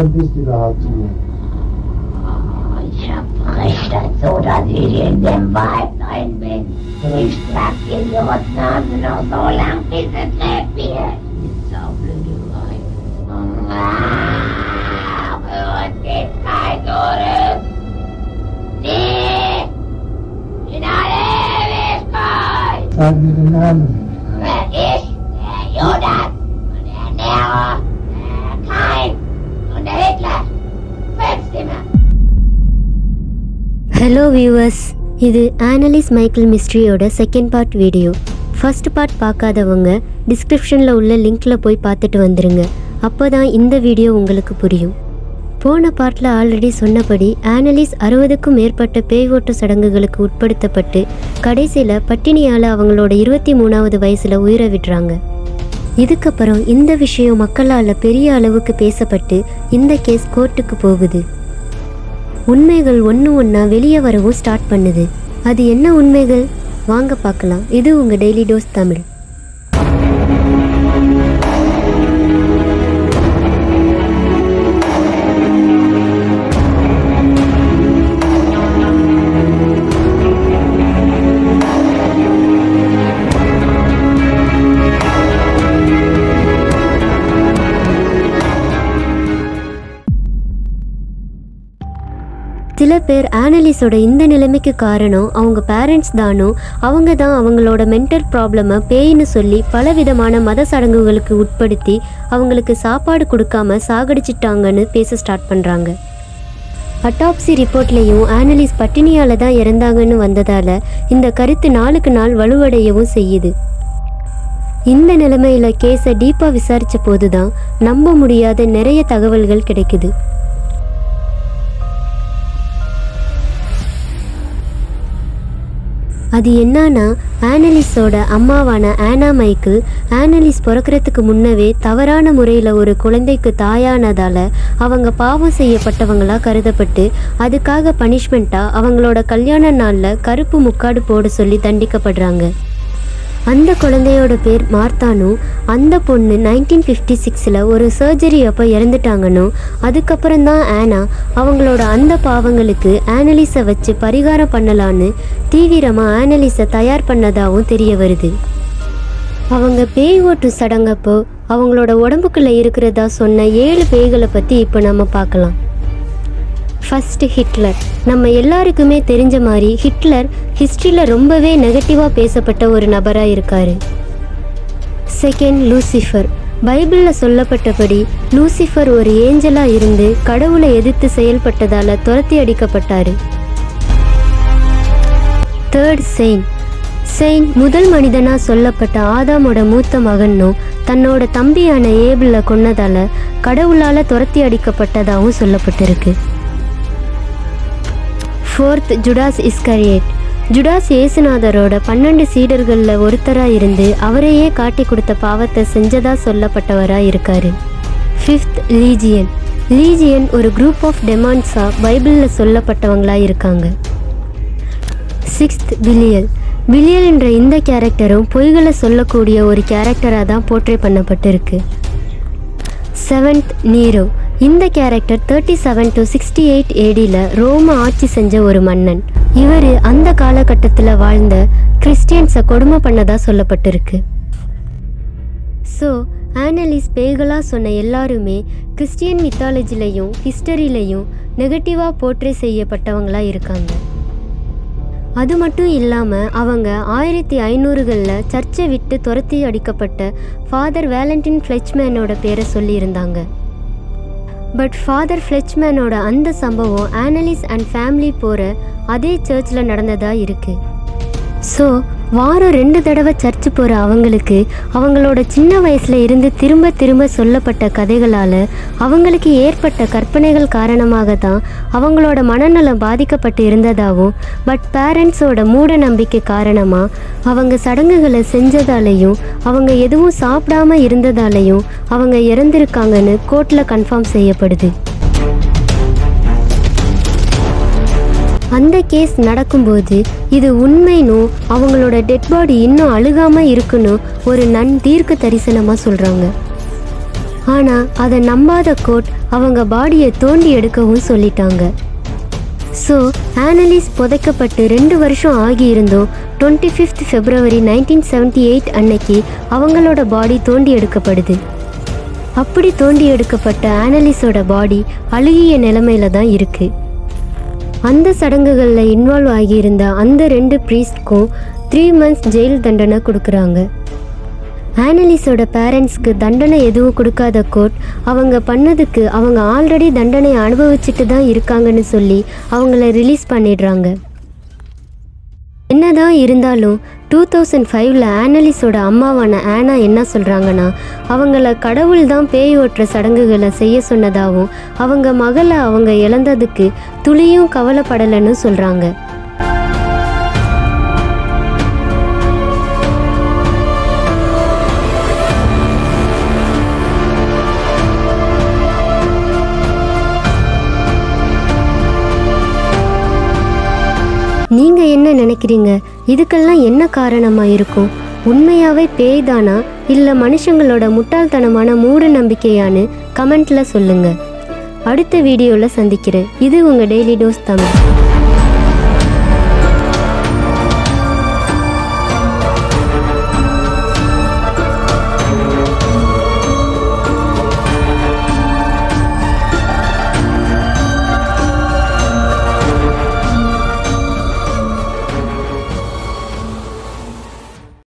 vergiss die Behauptung. Ich verbrech das so, dass ich in den Wald rein bin. Ich trag dir die Rotznase noch so lang, bis es lebt wird. Saublöde Wein. Ah, für uns geht's kein Zurück. Nie! In alle Ewigkeit! Sag mir den Namen. Ich, der Judas und der Nero, der Kain und der Hitler. Fünfstimme. Hello viewers இது Annalise Michael மிஸ்ட்ரியோட second part video first part பார்க்காதவங்க டிஸ்கிரிப்ஷனில் உள்ள லிங்க்கில் போய் பார்த்துட்டு வந்துருங்க அப்போ தான் இந்த வீடியோ உங்களுக்கு புரியும் போன பார்ட்டில் ஆல்ரெடி சொன்னபடி ஆனலிஸ் அறுபதுக்கும் மேற்பட்ட பேய் ஓட்டு சடங்குகளுக்கு உட்படுத்தப்பட்டு கடைசியில் பட்டினியால் அவங்களோட இருபத்தி மூணாவது வயசில் உயிரை விடுறாங்க இதுக்கப்புறம் இந்த விஷயம் மக்களால் பெரிய அளவுக்கு பேசப்பட்டு இந்த கேஸ் கோர்ட்டுக்கு போகுது உண்மைகள் ஒன்று ஒன்றா வெளியே வரவும் ஸ்டார்ட் பண்ணுது அது என்ன உண்மைகள் வாங்க பார்க்கலாம் இது உங்கள் டெய்லி டோஸ் தமிழ் சில பேர் ஆனலிஸோட இந்த நிலைமைக்கு காரணம் அவங்க பேரண்ட்ஸ் தானோ அவங்க தான் அவங்களோட மென்டல் ப்ராப்ளமை பேய்னு சொல்லி பலவிதமான மத சடங்குகளுக்கு உட்படுத்தி அவங்களுக்கு சாப்பாடு கொடுக்காம சாகடிச்சிட்டாங்கன்னு பேச ஸ்டார்ட் பண்ணுறாங்க அட்டாப்சி ரிப்போர்ட்லேயும் ஆனலிஸ் பட்டினியால் தான் இறந்தாங்கன்னு வந்ததால் இந்த கருத்து நாளுக்கு நாள் வலுவடையவும் செய்யுது இந்த நிலைமையில கேஸை டீப்பாக விசாரித்த போது தான் நம்ப முடியாத நிறைய தகவல்கள் கிடைக்குது அது என்னன்னா ஆனலிஸோட அம்மாவான ஆனா மைக்கிள் ஆனலிஸ் பிறக்கிறதுக்கு முன்னவே தவறான முறையில் ஒரு குழந்தைக்கு தாயானதால் அவங்க பாவம் செய்யப்பட்டவங்களா கருதப்பட்டு அதுக்காக பனிஷ்மெண்ட்டாக அவங்களோட கல்யாண நாளில் கருப்பு முக்காடு போட சொல்லி தண்டிக்கப்படுறாங்க அந்த குழந்தையோட பேர் மார்த்தானும் அந்த பொண்ணு நைன்டீன் ஃபிஃப்டி சிக்ஸில் ஒரு சர்ஜரி அப்போ இறந்துட்டாங்கன்னு அதுக்கப்புறம் தான் ஆனா அவங்களோட அந்த பாவங்களுக்கு ஆனலிஸை வச்சு பரிகாரம் பண்ணலான்னு தீவிரமாக ஆனலிஸை தயார் பண்ணதாகவும் தெரிய வருது அவங்க பேய் ஓட்டு சடங்கப்போ அவங்களோட உடம்புக்குள்ளே இருக்கிறதா சொன்ன ஏழு பேய்களை பற்றி இப்போ நம்ம பார்க்கலாம் ஃபர்ஸ்ட் ஹிட்லர் நம்ம எல்லாருக்குமே தெரிஞ்ச மாதிரி ஹிட்லர் ஹிஸ்ட்ரியில் ரொம்பவே நெகட்டிவாக பேசப்பட்ட ஒரு நபராக இருக்கார் செகண்ட் லூசிஃபர் பைபிளில் சொல்லப்பட்டபடி லூசிஃபர் ஒரு ஏஞ்சலாக இருந்து கடவுளை எதிர்த்து செயல்பட்டதால் துரத்தி அடிக்கப்பட்டார் தேர்ட் செயின் செயின் முதல் மனிதனாக சொல்லப்பட்ட ஆதாமோட மூத்த மகனும் தன்னோட தம்பியான ஏபிளை கொன்னதால கடவுளால் துரத்தி அடிக்கப்பட்டதாகவும் சொல்லப்பட்டிருக்கு ஃபோர்த் ஜுடாஸ் இஸ்கரியேட் ஜுடாஸ் இயேசுநாதரோட பன்னெண்டு சீடர்களில் ஒருத்தராக இருந்து அவரையே காட்டி கொடுத்த பாவத்தை செஞ்சதா சொல்லப்பட்டவராக இருக்காரு ஃபிஃப்த் லீஜியன் லீஜியன் ஒரு குரூப் ஆஃப் டெமான்ஸா பைபிளில் சொல்லப்பட்டவங்களா இருக்காங்க சிக்ஸ்த் பிலியல் பிலியல் என்ற இந்த கேரக்டரும் பொய்களை சொல்லக்கூடிய ஒரு கேரக்டராக தான் போர்ட்ரே பண்ணப்பட்டிருக்கு செவன்த் நீரோ இந்த character thirty seven to sixty eight ஏடியில் ரோம ஆட்சி செஞ்ச ஒரு மன்னன் இவர் அந்த காலகட்டத்தில் வாழ்ந்த கிறிஸ்டியன்ஸை கொடுமை பண்ணதா சொல்லப்பட்டிருக்கு ஸோ ஆனலிஸ் பேய்களாக சொன்ன எல்லாருமே கிறிஸ்டியன் மித்தாலஜிலையும் ஹிஸ்டரியிலையும் நெகட்டிவாக போர்ட்ரே செய்யப்பட்டவங்களா இருக்காங்க அது மட்டும் இல்லாமல் அவங்க ஆயிரத்தி ஐநூறுகளில் சர்ச்சை விட்டு துரத்தி அடிக்கப்பட்ட ஃபாதர் வேலண்டின் ஃப்ளெச்மேனோட பேரை சொல்லியிருந்தாங்க பட் ஃபாதர் ஃப்ளெச்மேனோட அந்த சம்பவம் ஆனலிஸ் அண்ட் ஃபேமிலி போகிற அதே சர்ச்சில் நடந்ததாக இருக்குது ஸோ வாரம் ரெண்டு தடவை சர்ச்சு போகிற அவங்களுக்கு அவங்களோட சின்ன வயசில் இருந்து திரும்ப திரும்ப சொல்லப்பட்ட கதைகளால் அவங்களுக்கு ஏற்பட்ட கற்பனைகள் காரணமாக தான் அவங்களோட மனநலம் பாதிக்கப்பட்டு இருந்ததாகவும் பட் பேரண்ட்ஸோட மூட நம்பிக்கை காரணமாக அவங்க சடங்குகளை செஞ்சதாலேயும் அவங்க எதுவும் சாப்பிடாம இருந்ததாலேயும் அவங்க இறந்திருக்காங்கன்னு கோர்ட்டில் கன்ஃபார்ம் செய்யப்படுது அந்த கேஸ் நடக்கும்போது இது உண்மைனோ அவங்களோட டெட் பாடி இன்னும் அழுகாம இருக்குன்னு ஒரு நன் தீர்க்க தரிசனமாக சொல்கிறாங்க ஆனால் அதை நம்பாத கோர்ட் அவங்க பாடியை தோண்டி எடுக்கவும் சொல்லிட்டாங்க ஸோ ஆனலிஸ் புதைக்கப்பட்டு ரெண்டு வருஷம் ஆகியிருந்தும் twenty fifth February nineteen seventy eight அன்னைக்கு அவங்களோட பாடி தோண்டி எடுக்கப்படுது அப்படி தோண்டி எடுக்கப்பட்ட ஆனலிஸோட பாடி அழுகிய நிலைமையில தான் இருக்கு அந்த சடங்குகளில் இன்வால்வ் ஆகியிருந்த அந்த ரெண்டு ப்ரீஸ்ட்க்கும் த்ரீ மந்த்ஸ் ஜெயில் தண்டனை கொடுக்குறாங்க ஆனலிஸோட பேரண்ட்ஸ்க்கு தண்டனை எதுவும் கொடுக்காத கோர்ட் அவங்க பண்ணதுக்கு அவங்க ஆல்ரெடி தண்டனை அனுபவிச்சுட்டு தான் இருக்காங்கன்னு சொல்லி அவங்கள ரிலீஸ் பண்ணிடுறாங்க என்னதான் இருந்தாலும் டூ தௌசண்ட் ஃபைவ்ல ஆனலிஸோட அம்மாவான ஆனா என்ன சொல்கிறாங்கன்னா அவங்கள கடவுள் தான் பேய் ஓட்டுற சடங்குகளை செய்ய சொன்னதாகவும் அவங்க மகளை அவங்க இழந்ததுக்கு துளியும் கவலைப்படலைன்னு சொல்கிறாங்க நீங்கள் என்ன நினைக்கிறீங்க இதுக்கெல்லாம் என்ன காரணமாக இருக்கும் உண்மையாகவே பேய் தானா இல்லை மனுஷங்களோட முட்டாள்தனமான மூட நம்பிக்கையான்னு கமெண்ட்டில் சொல்லுங்கள் அடுத்த வீடியோவில் சந்திக்கிறேன் இது உங்கள் டெய்லி டோஸ் தமிழ்